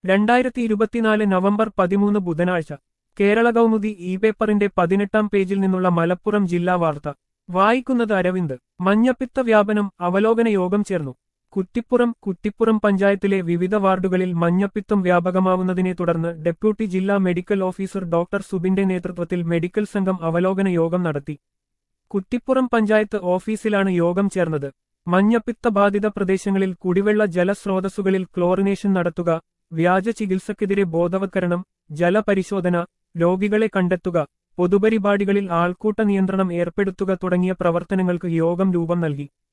രണ്ടായിരത്തി ഇരുപത്തിനാല് നവംബർ പതിമൂന്ന് ബുധനാഴ്ച കേരള കൗമുദി ഇ പേപ്പറിന്റെ പതിനെട്ടാം പേജിൽ നിന്നുള്ള മലപ്പുറം ജില്ലാ വാർത്ത വായിക്കുന്നത് അരവിന്ദ് മഞ്ഞപ്പിത്ത വ്യാപനം അവലോകന യോഗം ചേർന്നു കുറ്റിപ്പുറം കുറ്റിപ്പുറം പഞ്ചായത്തിലെ വിവിധ വാർഡുകളിൽ മഞ്ഞപ്പിത്തം വ്യാപകമാവുന്നതിനെ തുടർന്ന് ഡെപ്യൂട്ടി ജില്ലാ മെഡിക്കൽ ഓഫീസർ ഡോക്ടർ സുബിന്റെ നേതൃത്വത്തിൽ മെഡിക്കൽ സംഘം അവലോകന യോഗം നടത്തി കുറ്റിപ്പുറം പഞ്ചായത്ത് ഓഫീസിലാണ് യോഗം ചേർന്നത് മഞ്ഞപ്പിത്ത ബാധിത പ്രദേശങ്ങളിൽ കുടിവെള്ള ജലസ്രോതസ്സുകളിൽ ക്ലോറിനേഷൻ നടത്തുക വ്യാജ ചികിത്സക്കെതിരെ ബോധവത്കരണം ജലപരിശോധന രോഗികളെ കണ്ടെത്തുക പൊതുപരിപാടികളിൽ ആൾക്കൂട്ട നിയന്ത്രണം ഏർപ്പെടുത്തുക തുടങ്ങിയ പ്രവർത്തനങ്ങൾക്ക് യോഗം രൂപം നൽകി